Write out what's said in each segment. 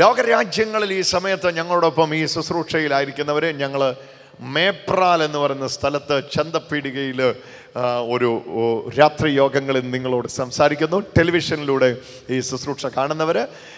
ലോകരാജ്യങ്ങളിൽ ഈ സമയത്ത് ഞങ്ങളോടൊപ്പം ഈ ശുശ്രൂഷയിലായിരിക്കുന്നവരെ ഞങ്ങൾ മേപ്രാൽ എന്ന് പറയുന്ന സ്ഥലത്ത് ചന്തപ്പീടികയിൽ ആ, ഒരു ഓ, രാത്രി യോഗങ്ങളിൽ നിങ്ങളോട് സംസാരിക്കുന്നു ടെലിവിഷനിലൂടെ ഈ ശുശ്രൂഷ കാണുന്നവർ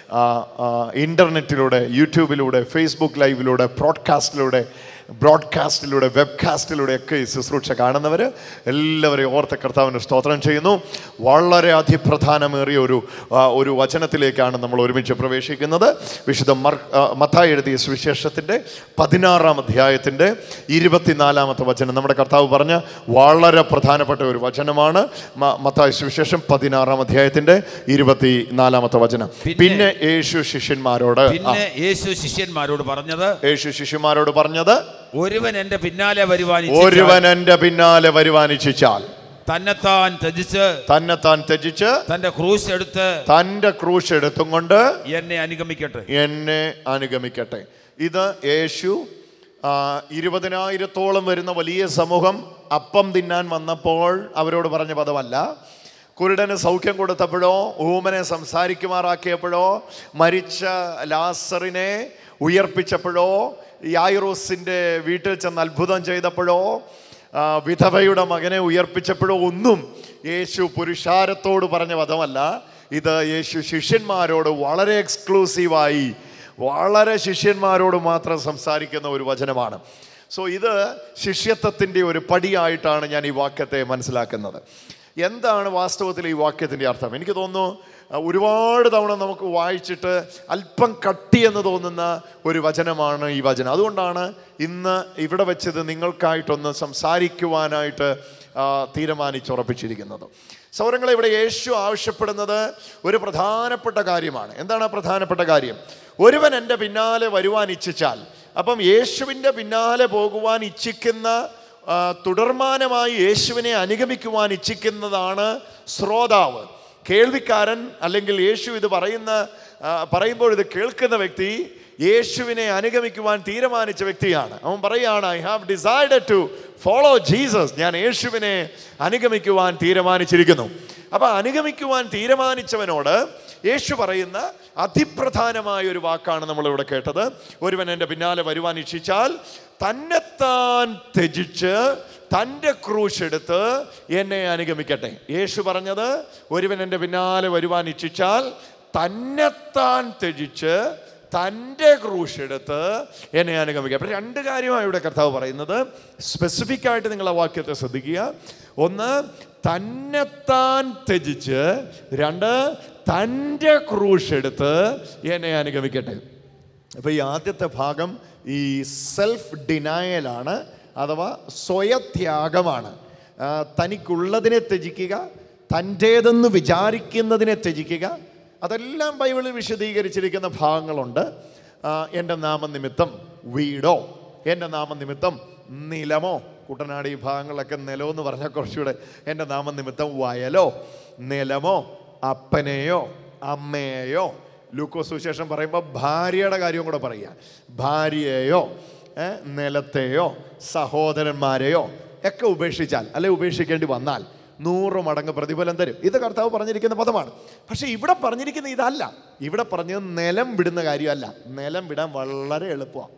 ഇൻ്റർനെറ്റിലൂടെ യൂട്യൂബിലൂടെ ഫേസ്ബുക്ക് ലൈവിലൂടെ ബ്രോഡ്കാസ്റ്റിലൂടെ ബ്രോഡ്കാസ്റ്റിലൂടെ വെബ്കാസ്റ്റിലൂടെ ഒക്കെ ഈ ശുശ്രൂഷ കാണുന്നവർ എല്ലാവരെയും ഓർത്ത കർത്താവിന് സ്തോത്രം ചെയ്യുന്നു വളരെ അതിപ്രധാനമേറിയ ഒരു ആ, ഒരു വചനത്തിലേക്കാണ് നമ്മൾ ഒരുമിച്ച് പ്രവേശിക്കുന്നത് വിശുദ്ധ മർ ആ, മത്തായി എഴുതിയ സുവിശേഷത്തിൻ്റെ പതിനാറാം അധ്യായത്തിൻ്റെ ഇരുപത്തിനാലാമത്തെ വചനം നമ്മുടെ കർത്താവ് പറഞ്ഞ വളരെ പ്രധാനപ്പെട്ട ഒരു വചനമാണ് മ- മത്തായി സുവിശേഷം പതിനാറാം അധ്യായത്തിൻ്റെ ഇരുപത്തിനാലാമത്തെ വചനം പിന്നെ- പിന്നെ യേശു ശിഷ്യന്മാരോട് ആ, പിന്നെ യേശു ശിഷ്യന്മാരോട് പറഞ്ഞത് യേശു ശിഷ്യന്മാരോട് പറഞ്ഞത് ഒരുവൻ എന്റെ പിന്നാലെ വരുവാൻ ഒരുവൻ എൻ്റെ പിന്നാലെ വരുവാനിച്ഛിച്ചാൽ തന്നെത്താൻ ത്യജിച്ച് തന്നെത്താൻ ത്യജിച്ച് തന്റെ ക്രൂശ് എടുത്ത് തൻ്റെ ക്രൂശ് എടുത്തും കൊണ്ട് എന്നെ അനുഗമിക്കട്ടെ എന്നെ അനുഗമിക്കട്ടെ ഇത് യേശു ആ, ഇരുപതിനായിരത്തോളം വരുന്ന വലിയ സമൂഹം അപ്പം തിന്നാൻ വന്നപ്പോൾ അവരോട് പറഞ്ഞ പദമല്ല കുരുടന് സൗഖ്യം കൊടുത്തപ്പോഴോ ഊമനെ സംസാരിക്കുമാറാക്കിയപ്പോഴോ മരിച്ച ലാസറിനെ ഉയർപ്പിച്ചപ്പോഴോ യായിറോസിൻ്റെ വീട്ടിൽ ചെന്ന് അത്ഭുതം ചെയ്തപ്പോഴോ ആ, വിധവയുടെ മകനെ ഉയർപ്പിച്ചപ്പോഴോ ഒന്നും യേശു പുരുഷാരത്തോട് പറഞ്ഞ പദമല്ല ഇത് യേശു ശിഷ്യന്മാരോട് വളരെ എക്സ്ക്ലൂസീവായി വളരെ ശിഷ്യന്മാരോട് മാത്രം സംസാരിക്കുന്ന ഒരു വചനമാണ് സോ ഇത് ശിഷ്യത്വത്തിൻ്റെ ഒരു പടിയായിട്ടാണ് ഞാൻ ഈ വാക്യത്തെ മനസ്സിലാക്കുന്നത് എന്താണ് വാസ്തവത്തിൽ ഈ വാക്യത്തിൻ്റെ അർത്ഥം എനിക്ക് തോന്നുന്നു അഹ് ഒരുപാട് തവണ നമുക്ക് വായിച്ചിട്ട് അല്പം കട്ടി എന്ന് തോന്നുന്ന ഒരു വചനമാണ് ഈ വചനം അതുകൊണ്ടാണ് ഇന്ന് ഇവിടെ വെച്ചത് നിങ്ങൾക്കായിട്ടൊന്ന് സംസാരിക്കുവാനായിട്ട് ആ, തീരുമാനിച്ചുറപ്പിച്ചിരിക്കുന്നത് സൗരങ്ങളെ ഇവിടെ യേശു ആവശ്യപ്പെടുന്നത് ഒരു പ്രധാനപ്പെട്ട കാര്യമാണ് എന്താണ് ആ പ്രധാനപ്പെട്ട കാര്യം ഒരുവൻ എൻ്റെ പിന്നാലെ വരുവാൻ ഇച്ഛിച്ചാൽ അപ്പം യേശുവിൻ്റെ പിന്നാലെ പോകുവാൻ ഇച്ഛിക്കുന്ന ആ, തുടർമാനമായി യേശുവിനെ അനുഗമിക്കുവാൻ ഇച്ഛിക്കുന്നതാണ് ശ്രോതാവ് കേൾവിക്കാരൻ അല്ലെങ്കിൽ യേശു ഇത് പറയുന്ന ആ, പറയുമ്പോൾ ഇത് കേൾക്കുന്ന വ്യക്തി യേശുവിനെ അനുഗമിക്കുവാൻ തീരുമാനിച്ച വ്യക്തിയാണ് അവൻ പറയുകയാണ് I have decided to follow Jesus ഞാൻ യേശുവിനെ അനുഗമിക്കുവാൻ തീരുമാനിച്ചിരിക്കുന്നു അപ്പൊ അനുഗമിക്കുവാൻ തീരുമാനിച്ചവനോട് യേശു പറയുന്ന അതിപ്രധാനമായ ഒരു വാക്കാണ് നമ്മളിവിടെ കേട്ടത് ഒരുവൻ എൻ്റെ പിന്നാലെ വരുവാൻ ഇച്ഛിച്ചാൽ തന്നെത്താൻ ത്യജിച്ച് തൻ്റെ ക്രൂശ് എടുത്ത് എന്നെ അനുഗമിക്കട്ടെ യേശു പറഞ്ഞത് ഒരുവൻ എൻ്റെ പിന്നാലെ വരുവാൻ ഇച്ഛിച്ചാൽ തന്നെത്താൻ ത്യജിച്ച് തൻ്റെ ക്രൂശ് എടുത്ത് എന്നെ അനുഗമിക്കുക അപ്പം രണ്ട് കാര്യമാണ് ഇവിടെ കർത്താവ് പറയുന്നത് സ്പെസിഫിക് ആയിട്ട് നിങ്ങൾ ആ വാക്യത്തെ ശ്രദ്ധിക്കുക ഒന്ന് തന്നെത്താൻ ത്യജിച്ച് രണ്ട് തൻ്റെ ക്രൂശ് എടുത്ത് എന്നെ അനുഗമിക്കട്ടെ അപ്പോൾ ഈ ആദ്യത്തെ ഭാഗം ഈ സെൽഫ് ഡിനായലാണ് അഥവാ സ്വയത്യാഗമാണ് ആ, തനിക്കുള്ളതിനെ ത്യജിക്കുക തൻ്റേതെന്ന് വിചാരിക്കുന്നതിനെ ത്യജിക്കുക അതെല്ലാം ബൈബിളിൽ വിശദീകരിച്ചിരിക്കുന്ന ഭാഗങ്ങളുണ്ട് ആ, എൻ്റെ നാമനിമിത്തം വീടോ എൻ്റെ നാമനിമിത്തം നിലമോ കുട്ടനാട് ഈ ഭാഗങ്ങളിലൊക്കെ നിലം എന്ന് പറഞ്ഞാൽ കുറച്ചുകൂടെ എൻ്റെ നാമനിമിത്തം വയലോ നിലമോ അപ്പനെയോ അമ്മയെയോ ലൂക്കോസ് സുവിശേഷം പറയുമ്പോൾ ഭാര്യയുടെ കാര്യവും കൂടെ പറയുക ഭാര്യയെയോ ഏ, നിലത്തെയോ സഹോദരന്മാരെയോ ഒക്കെ ഉപേക്ഷിച്ചാൽ അല്ലെ ഉപേക്ഷിക്കേണ്ടി വന്നാൽ നൂറ് മടങ്ങ് പ്രതിഫലം തരും ഇത് കർത്താവ് പറഞ്ഞിരിക്കുന്ന പദമാണ് പക്ഷേ ഇവിടെ പറഞ്ഞിരിക്കുന്ന ഇതല്ല ഇവിടെ പറഞ്ഞത് നിലം വിടുന്ന കാര്യമല്ല നിലം വിടാൻ വളരെ എളുപ്പമാണ്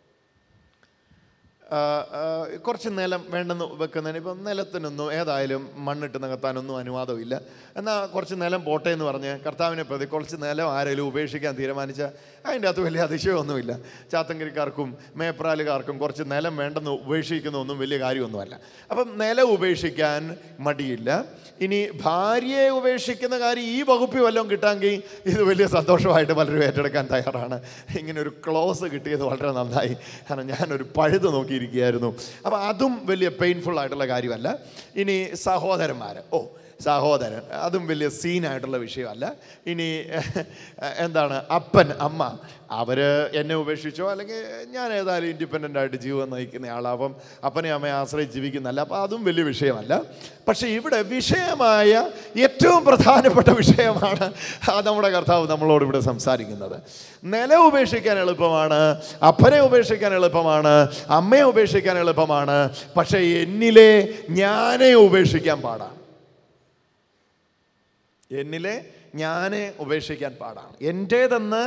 ആ, ആ, കുറച്ച് നിലം വേണ്ടെന്ന് വെക്കുന്നതിന് ഇപ്പം നിലത്തിനൊന്നും ഏതായാലും മണ്ണിട്ട് നികത്താനൊന്നും അനുവാദമില്ല എന്നാൽ കുറച്ച് നിലം പോട്ടെ എന്ന് പറഞ്ഞ് കർത്താവിനെ പ്രതി കുറച്ച് നിലം ആരെങ്കിലും ഉപേക്ഷിക്കാൻ തീരുമാനിച്ചാൽ അതിൻ്റെ അകത്ത് വലിയ അതിശയമൊന്നുമില്ല ചാത്തങ്കരിക്കാർക്കും മേപ്രാലുകാർക്കും കുറച്ച് നിലം വേണ്ടെന്ന് ഉപേക്ഷിക്കുന്നതൊന്നും വലിയ കാര്യമൊന്നുമല്ല അപ്പം നിലം ഉപേക്ഷിക്കാൻ മടിയില്ല ഇനി ഭാര്യയെ ഉപേക്ഷിക്കുന്ന കാര്യം ഈ വകുപ്പിൽ വല്ലതും കിട്ടാമെങ്കിൽ ഇത് വലിയ സന്തോഷമായിട്ട് പലരും ഏറ്റെടുക്കാൻ തയ്യാറാണ് ഇങ്ങനെ ഒരു ക്ലോസ് കിട്ടിയത് വളരെ നന്നായി കാരണം ഞാനൊരു പഴുത് നോക്കിയിരിക്കുകയായിരുന്നു അപ്പോൾ അതും വലിയ പെയിൻഫുൾ ആയിട്ടുള്ള കാര്യമല്ല ഇനി സഹോദരന്മാർ ഓ സഹോദരൻ അതും വലിയ സീനായിട്ടുള്ള വിഷയമല്ല ഇനി എന്താണ് അപ്പൻ അമ്മ അവർ എന്നെ ഉപേക്ഷിച്ചോ അല്ലെങ്കിൽ ഞാൻ ഏതായാലും ഇൻഡിപെൻഡൻ്റ് ആയിട്ട് ജീവിതം നയിക്കുന്ന ആളാണ് അപ്പം അപ്പനെ അമ്മയെ ആശ്രയിച്ച് ജീവിക്കുന്നല്ല അപ്പോൾ അതും വലിയ വിഷയമല്ല പക്ഷേ ഇവിടെ വിഷയമായ ഏറ്റവും പ്രധാനപ്പെട്ട വിഷയമാണ് ആ നമ്മുടെ കർത്താവ് നമ്മളോട് ഇവിടെ സംസാരിക്കുന്നത് നില ഉപേക്ഷിക്കാൻ എളുപ്പമാണ് അപ്പനെ ഉപേക്ഷിക്കാൻ എളുപ്പമാണ് അമ്മയെ ഉപേക്ഷിക്കാൻ എളുപ്പമാണ് പക്ഷേ എന്നിലെ ഞാനെ ഉപേക്ഷിക്കാൻ പാടാണ് എന്നിലെ ഞാനെ ഉപേക്ഷിക്കാൻ പാടാണ് എൻ്റേതെന്ന്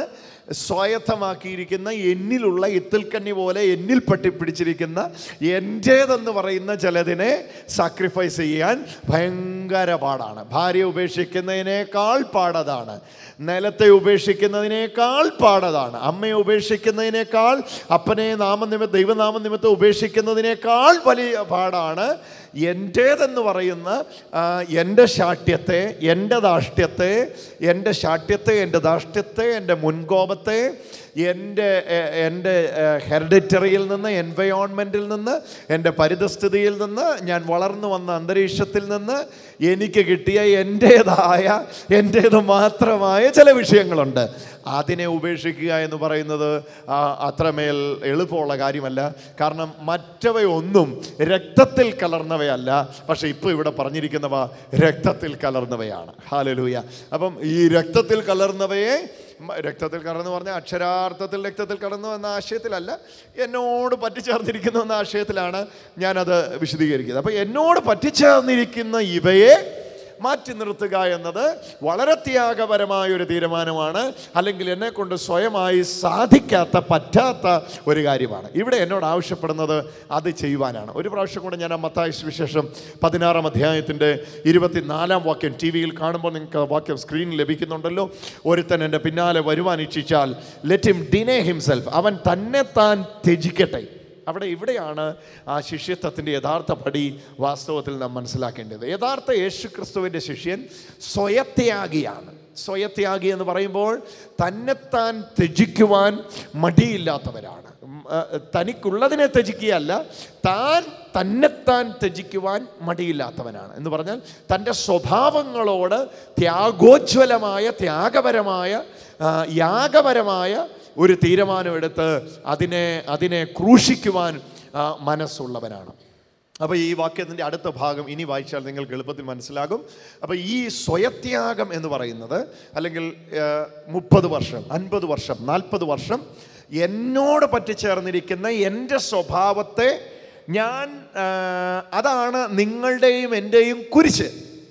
സ്വായത്തമാക്കിയിരിക്കുന്ന എന്നിലുള്ള ഇത്തിൽക്കണ്ണി പോലെ എന്നിൽ പട്ടിപ്പിടിച്ചിരിക്കുന്ന എൻ്റേതെന്ന് പറയുന്ന ചിലതിനെ സാക്രിഫൈസ് ചെയ്യാൻ ഭയങ്കര പാടാണ് ഭാര്യ ഉപേക്ഷിക്കുന്നതിനേക്കാൾ പാടതാണ് നിലത്തെ ഉപേക്ഷിക്കുന്നതിനേക്കാൾ പാടതാണ് അമ്മയെ ഉപേക്ഷിക്കുന്നതിനേക്കാൾ അപ്പനെ നാമനിമിത്ത ദൈവനാമനിമിത്തം ഉപേക്ഷിക്കുന്നതിനേക്കാൾ വലിയ പാടാണ് എൻ്റേതെന്ന് പറയുന്ന ആ, എൻ്റെ ശാഠ്യത്തെ എൻ്റെ ധാഷ്ട്യത്തെ എൻ്റെ ശാഠ്യത്തെ എൻ്റെ ധാഷ്ട്യത്തെ എൻ്റെ മുൻകോപത്തെ എൻ്റെ എ- എൻ്റെ ഹെറിഡിറ്ററിയിൽ നിന്ന് എൻവയോൺമെൻറ്റിൽ നിന്ന് എൻ്റെ പരിതസ്ഥിതിയിൽ നിന്ന് ഞാൻ വളർന്നു വന്ന അന്തരീക്ഷത്തിൽ നിന്ന് എനിക്ക് കിട്ടിയ എൻ്റേതായ എൻ്റേത് മാത്രമായ ചില വിഷയങ്ങളുണ്ട് അതിനെ ഉപേക്ഷിക്കുക എന്ന് പറയുന്നത് ആ, അത്രമേൽ എളുപ്പമുള്ള കാര്യമല്ല കാരണം മറ്റവയൊന്നും രക്തത്തിൽ കലർന്നവയല്ല പക്ഷെ ഇപ്പോൾ ഇവിടെ പറഞ്ഞിരിക്കുന്നവ രക്തത്തിൽ കലർന്നവയാണ് ഹാലലൂയ അപ്പം ഈ രക്തത്തിൽ കലർന്നവയെ മ- രക്തത്തിൽ കലർന്ന് പറഞ്ഞ അക്ഷരാർത്ഥത്തിൽ രക്തത്തിൽ കലർന്നു എന്ന ആശയത്തിലല്ല എന്നോട് പറ്റിച്ചേർന്നിരിക്കുന്നു എന്ന ആശയത്തിലാണ് ഞാനത് വിശദീകരിക്കുന്നത് അപ്പോൾ എന്നോട് പറ്റിച്ചേർന്നിരിക്കുന്ന ഇവയെ മാറ്റി നിർത്തുക എന്നത് വളരെ ത്യാഗപരമായ ഒരു തീരുമാനമാണ് അല്ലെങ്കിൽ എന്നെ കൊണ്ട് സ്വയമായി സാധിക്കാത്ത പറ്റാത്ത ഒരു കാര്യമാണ് ഇവിടെ എന്നോട് ആവശ്യപ്പെടുന്നത് അത് ചെയ്യുവാനാണ് ഒരു പ്രാവശ്യം കൂടെ ഞാൻ ആ മത്തായ സുവിശേഷം പതിനാറാം അധ്യായത്തിൻ്റെ ഇരുപത്തിനാലാം വാക്യം ടി വിയിൽ കാണുമ്പോൾ നിങ്ങൾക്ക് ആ വാക്യം സ്ക്രീനിൽ ലഭിക്കുന്നുണ്ടല്ലോ ഒരുത്തൻ എൻ്റെ പിന്നാലെ വരുവാൻ ഇച്ഛിച്ചാൽ ലെറ്റ് ഹിം ഡിനേ ഹിംസെൽഫ് അവൻ തന്നെ താൻ ത്യജിക്കട്ടെ അവിടെ ഇവിടെയാണ് ആ ശിഷ്യത്വത്തിൻ്റെ യഥാർത്ഥ പടി വാസ്തവത്തിൽ നാം മനസ്സിലാക്കേണ്ടത് യഥാർത്ഥ യേശു ക്രിസ്തുവിൻ്റെ ശിഷ്യൻ സ്വയത്യാഗിയാണ് സ്വയത്യാഗി എന്ന് പറയുമ്പോൾ തന്നെത്താൻ ത്യജിക്കുവാൻ മടിയില്ലാത്തവരാണ് ഉം, ആ, തനിക്കുള്ളതിനെ ത്യജിക്കുകയല്ല താൻ തന്നെത്താൻ ത്യജിക്കുവാൻ മടിയില്ലാത്തവനാണ് എന്ന് പറഞ്ഞാൽ തൻ്റെ സ്വഭാവങ്ങളോട് ത്യാഗോജ്വലമായ ത്യാഗപരമായ ആ, യാഗപരമായ ഒരു തീരുമാനമെടുത്ത് അതിനെ അതിനെ ക്രൂശിക്കുവാൻ ആ, മനസ്സുള്ളവനാണ് അപ്പോൾ ഈ വാക്യത്തിൻ്റെ അടുത്ത ഭാഗം ഇനി വായിച്ചാൽ നിങ്ങൾക്ക് എളുപ്പത്തിൽ മനസ്സിലാകും അപ്പോൾ ഈ സ്വയത്യാഗം എന്ന് പറയുന്നത് അല്ലെങ്കിൽ മുപ്പത് വർഷം അൻപത് വർഷം നാൽപ്പത് വർഷം എന്നോട് പറ്റിച്ചേർന്നിരിക്കുന്ന എൻ്റെ സ്വഭാവത്തെ ഞാൻ ആ, അതാണ് നിങ്ങളുടെയും എൻ്റെയും കുരിശ്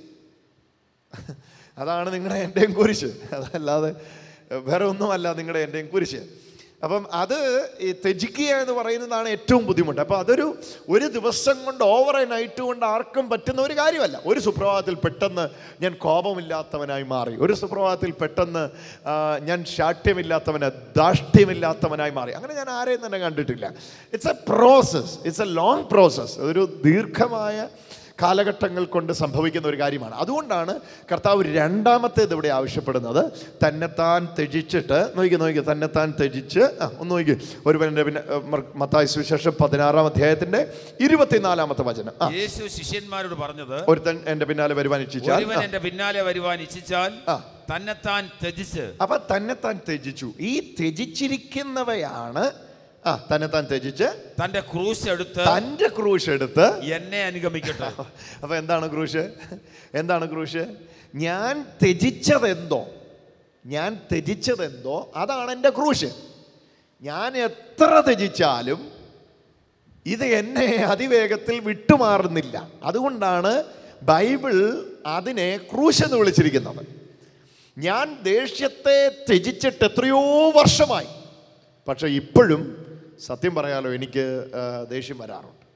അതാണ് നിങ്ങളുടെ എൻ്റെയും കുരിശ് അതല്ലാതെ വേറെ ഒന്നുമല്ല നിങ്ങളുടെ എൻ്റെയും കുരിശ് അപ്പം അത് ഈ ത്യജിക്കുക എന്ന് പറയുന്നതാണ് ഏറ്റവും ബുദ്ധിമുട്ട് അപ്പോൾ അതൊരു ഒരു ദിവസം കൊണ്ട് ഓവർ എ നൈറ്റ് കൊണ്ട് ആർക്കും പറ്റുന്ന ഒരു കാര്യമല്ല ഒരു സുപ്രഭാതത്തിൽ പെട്ടെന്ന് ഞാൻ കോപമില്ലാത്തവനായി മാറി ഒരു സുപ്രഭാതത്തിൽ പെട്ടെന്ന് ആ, ഞാൻ ശാഠ്യമില്ലാത്തവന് ധാഷ്ട്യമില്ലാത്തവനായി മാറി അങ്ങനെ ഞാൻ ആരെയും തന്നെ കണ്ടിട്ടില്ല it's a process it's a long process ഒരു ദീർഘമായ കാലഘട്ടങ്ങൾ കൊണ്ട് സംഭവിക്കുന്ന ഒരു കാര്യമാണ് അതുകൊണ്ടാണ് കർത്താവ് രണ്ടാമത്തേത് ഇവിടെ ആവശ്യപ്പെടുന്നത് തന്നെത്താൻ ത്യജിച്ചിട്ട് നോക്കി നോക്കി തന്നെത്താൻ ത്യജിച്ച് ആ ഒന്ന് നോക്കി ഒരുവൻ്റെ പിന്നെ ഏ, മർ- മത്തായി സുവിശേഷം പതിനാറാം അധ്യായത്തിൻ്റെ ഇരുപത്തിനാലാമത്തെ വചനം ആ യേശു ശിഷ്യന്മാരോട് പറഞ്ഞത് ഒരുത്തൻ എൻ്റെ പിന്നാലെ വരുവാൻ ഇച്ഛിച്ചാൽ ഒരുവൻ എന്റെ പിന്നാലെ വരുവാൻ ഇച്ഛിച്ചാൽ ആ. തന്നെത്താൻ ത്യജിച്ച് അപ്പൊ തന്നെത്താൻ ത്യജിച്ചു ഈ ത്യജിച്ചിരിക്കുന്നവയാണ് ആ തന്നെത്താൻ ത്യജിച്ച് തന്റെ ക്രൂശ് എടുത്ത് തൻ്റെ ക്രൂശ് എടുത്ത് എന്നെ അനുഗമിക്കട്ടെ അപ്പൊ എന്താണ് ക്രൂശ് എന്താണ് ക്രൂശ് ഞാൻ ത്യജിച്ചതെന്തോ ഞാൻ ത്യജിച്ചതെന്തോ അതാണ് എൻ്റെ ക്രൂശ് ഞാൻ എത്ര ത്യജിച്ചാലും ഇത് എന്നെ അതിവേഗത്തിൽ വിട്ടുമാറുന്നില്ല അതുകൊണ്ടാണ് ബൈബിൾ അതിനെ ക്രൂശ് എന്ന് വിളിച്ചിരിക്കുന്നത് ഞാൻ ദേഷ്യത്തെ ത്യജിച്ചിട്ട് എത്രയോ വർഷമായി പക്ഷെ ഇപ്പോഴും സത്യം പറയാലോ എനിക്ക് ആ, ദേഷ്യം വരാറുണ്ട്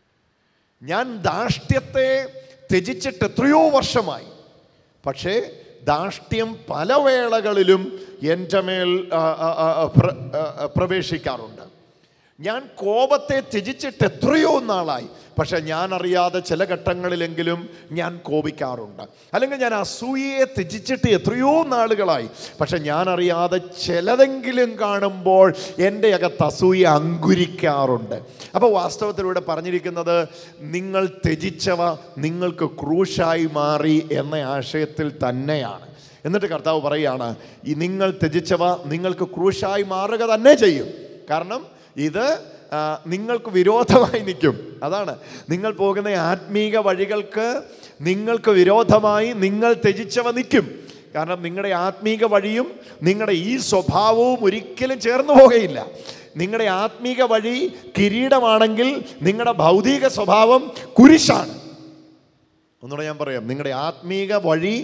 ഞാൻ ധാഷ്ട്യത്തെ ത്യജിച്ചിട്ട് എത്രയോ വർഷമായി പക്ഷേ ധാഷ്ട്യം പല വേളകളിലും എൻ്റെ മേൽ ആ, ആ, ആ, പ്ര- ആ, ആ, പ്രവേശിക്കാറുണ്ട് ഞാൻ കോപത്തെ ത്യജിച്ചിട്ട് എത്രയോ നാളായി പക്ഷെ ഞാൻ അറിയാതെ ചില ഘട്ടങ്ങളിലെങ്കിലും ഞാൻ കോപിക്കാറുണ്ട് അല്ലെങ്കിൽ ഞാൻ അസൂയയെ ത്യജിച്ചിട്ട് എത്രയോ നാളുകളായി പക്ഷെ ഞാൻ അറിയാതെ ചിലതെങ്കിലും കാണുമ്പോൾ എൻ്റെ അകത്ത് അസൂയ അങ്കുരിക്കാറുണ്ട് അപ്പോൾ വാസ്തവത്തിലൂടെ പറഞ്ഞിരിക്കുന്നത് നിങ്ങൾ ത്യജിച്ചവ നിങ്ങൾക്ക് ക്രൂശായി മാറി എന്ന ആശയത്തിൽ തന്നെയാണ് എന്നിട്ട് കർത്താവ് പറയുകയാണ് ഈ നിങ്ങൾ ത്യജിച്ചവ നിങ്ങൾക്ക് ക്രൂശായി മാറുക തന്നെ ചെയ്യും കാരണം ഇത് ആ, നിങ്ങൾക്ക് വിരോധമായി നിൽക്കും അതാണ് നിങ്ങൾ പോകുന്ന ആത്മീക വഴികൾക്ക് നിങ്ങൾക്ക് വിരോധമായി നിങ്ങൾ ത്യജിച്ചവ നിൽക്കും കാരണം നിങ്ങളുടെ ആത്മീക വഴിയും നിങ്ങളുടെ ഈ സ്വഭാവവും ഒരിക്കലും ചേർന്ന് പോകുകയില്ല നിങ്ങളുടെ ആത്മീക വഴി കിരീടമാണെങ്കിൽ നിങ്ങളുടെ ഭൗതിക സ്വഭാവം കുരിശാണ് ഒന്നുകൂടെ ഞാൻ പറയാം നിങ്ങളുടെ ആത്മീക വഴി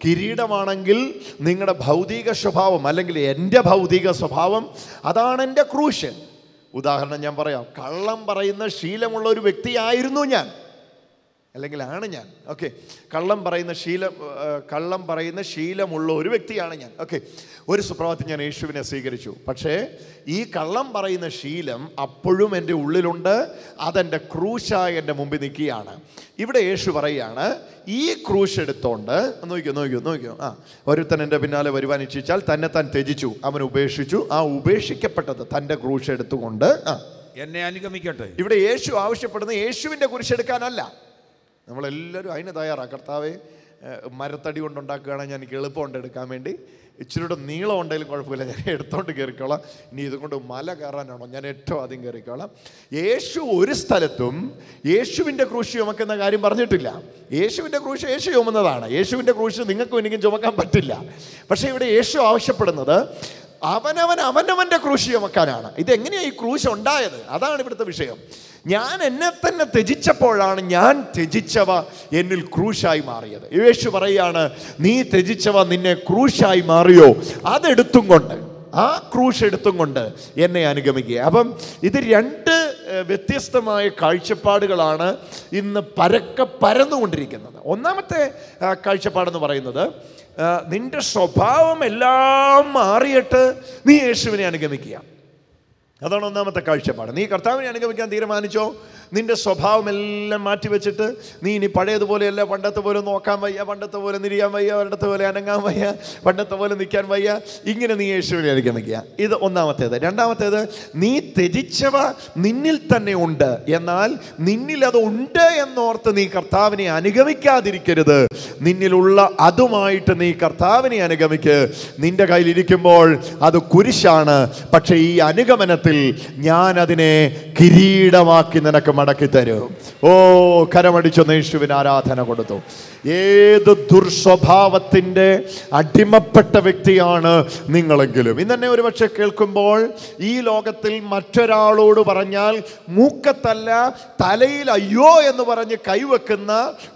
കിരീടമാണെങ്കിൽ നിങ്ങളുടെ ഭൗതിക സ്വഭാവം അല്ലെങ്കിൽ എൻ്റെ ഭൗതിക സ്വഭാവം അതാണ് എൻ്റെ ക്രൂശ് ഉദാഹരണം ഞാൻ പറയാം കള്ളം പറയുന്ന ശീലമുള്ള ഒരു വ്യക്തിയായിരുന്നു ഞാൻ അല്ലെങ്കിൽ ആണ് ഞാൻ ഓക്കെ കള്ളം പറയുന്ന ശീലം ആ, കള്ളം പറയുന്ന ശീലമുള്ള ഒരു വ്യക്തിയാണ് ഞാൻ ഓക്കെ ഒരു സുപ്രഭാതത്തിൽ ഞാൻ യേശുവിനെ സ്വീകരിച്ചു പക്ഷേ ഈ കള്ളം പറയുന്ന ശീലം അപ്പോഴും എൻ്റെ ഉള്ളിലുണ്ട് അതെൻ്റെ ക്രൂശായി എൻ്റെ മുമ്പിൽ നിൽക്കുകയാണ് ഇവിടെ യേശു പറയുകയാണ് ഈ ക്രൂശ് എടുത്തോണ്ട് നോക്കിയോ നോക്കിയോ നോക്കിയോ ആ ഒരുത്തൻ എൻ്റെ പിന്നാലെ വരുവാൻ ഇച്ഛിച്ചാൽ തന്നെ താൻ ത്യജിച്ചു അവൻ ഉപേക്ഷിച്ചു ആ ഉപേക്ഷിക്കപ്പെട്ടത് തൻ്റെ ക്രൂശ് എടുത്തുകൊണ്ട് ആ എന്നെ അനുഗമിക്കട്ടെ ഇവിടെ യേശു ആവശ്യപ്പെടുന്നത് യേശുവിൻ്റെ കുരിശെടുക്കാനല്ല നമ്മളെല്ലാവരും അതിന് തയ്യാറാണ് കർത്താവെ ഏഹ്, മരത്തടി കൊണ്ടുണ്ടാക്കുകയാണെങ്കിൽ എനിക്ക് എളുപ്പമുണ്ട് എടുക്കാൻ വേണ്ടി ഇച്ചിരിയുടെ നീളം ഉണ്ടെങ്കിലും കുഴപ്പമില്ല ഞാൻ എടുത്തോണ്ട് കയറിക്കോളാം ഇനി ഇതുകൊണ്ട് മല കയറാനാണോ ഞാൻ ഏറ്റവും ആദ്യം കയറിക്കോളാം യേശു ഒരു സ്ഥലത്തും യേശുവിൻ്റെ ക്രൂശ് ചുമക്കുന്ന കാര്യം പറഞ്ഞിട്ടില്ല യേശുവിൻ്റെ ക്രൂശ് യേശു ചുമന്നതാണ് യേശുവിൻ്റെ ക്രൂശ് നിങ്ങൾക്കും എനിക്കും ചുമക്കാൻ പറ്റില്ല പക്ഷേ ഇവിടെ യേശു ആവശ്യപ്പെടുന്നത് അവനവൻ അവനവൻ്റെ ക്രൂശ് ചുമക്കാനാണ് ഇതെങ്ങനെയാണ് ഈ ക്രൂശ് ഉണ്ടായത് അതാണ് ഇവിടുത്തെ വിഷയം ഞാൻ എന്നെ തന്നെ ത്യജിച്ചപ്പോഴാണ് ഞാൻ ത്യജിച്ചവ എന്നിൽ ക്രൂശായി മാറിയത് യേശു പറയാണ് നീ ത്യജിച്ചവ നിന്നെ ക്രൂശായി മാറിയോ അതെടുത്തും കൊണ്ട് ആ ക്രൂശ് എടുത്തും കൊണ്ട് എന്നെ അനുഗമിക്കുക അപ്പം ഇത് രണ്ട് ഏഹ്, വ്യത്യസ്തമായ കാഴ്ചപ്പാടുകളാണ് ഇന്ന് പരക്കെ പരന്നുകൊണ്ടിരിക്കുന്നത് ഒന്നാമത്തെ ആ, കാഴ്ചപ്പാടെന്ന് പറയുന്നത് ആ, നിന്റെ സ്വഭാവം എല്ലാം മാറിയിട്ട് നീ യേശുവിനെ അനുഗമിക്കുക അതാണ് ഒന്നാമത്തെ കാഴ്ചപ്പാട് നീ കർത്താവിനെ അനുഗമിക്കാൻ തീരുമാനിച്ചോ നിന്റെ സ്വഭാവം എല്ലാം മാറ്റിവെച്ചിട്ട് നീ ഇനി പഴയതുപോലെയല്ല പണ്ടത്തെ പോലെ നോക്കാൻ വയ്യ പണ്ടത്തെ പോലെ നിരിയാൻ വയ്യ പണ്ടത്തെ പോലെ അനങ്ങാൻ വയ്യ പണ്ടത്തെ പോലെ നിൽക്കാൻ വയ്യ ഇങ്ങനെ നീ യേശുവിനെ അനുഗമിക്കുക ഇത് ഒന്നാമത്തേത് രണ്ടാമത്തേത് നീ ത്യജിച്ചവ നിന്നിൽ തന്നെ ഉണ്ട് എന്നാൽ നിന്നിൽ അത് ഉണ്ട് എന്നോർത്ത് നീ കർത്താവിനെ അനുഗമിക്കാതിരിക്കരുത് നിന്നിലുള്ള അതുമായിട്ട് നീ കർത്താവിനെ അനുഗമിക്ക് നിന്റെ കയ്യിലിരിക്കുമ്പോൾ അത് കുരിശാണ് പക്ഷെ ഈ അനുഗമനത്തിൽ ഞാൻ അതിനെ കിരീടമാക്കി നിനക്ക് മടക്കി തരും ഓ കരമടിച്ചൊന്ന് യേശുവിന് ആരാധന കൊടുത്തു ഏത് ദുർസ്വഭാവത്തിൻ്റെ അടിമപ്പെട്ട വ്യക്തിയാണ് നിങ്ങളെങ്കിലും ഇന്നെ ഒരുപക്ഷെ കേൾക്കുമ്പോൾ ഈ ലോകത്തിൽ മറ്റൊരാളോട് പറഞ്ഞാൽ മൂക്കത്തല്ല തലയിൽ അയ്യോ എന്ന് പറഞ്ഞ് കൈവെക്കുന്ന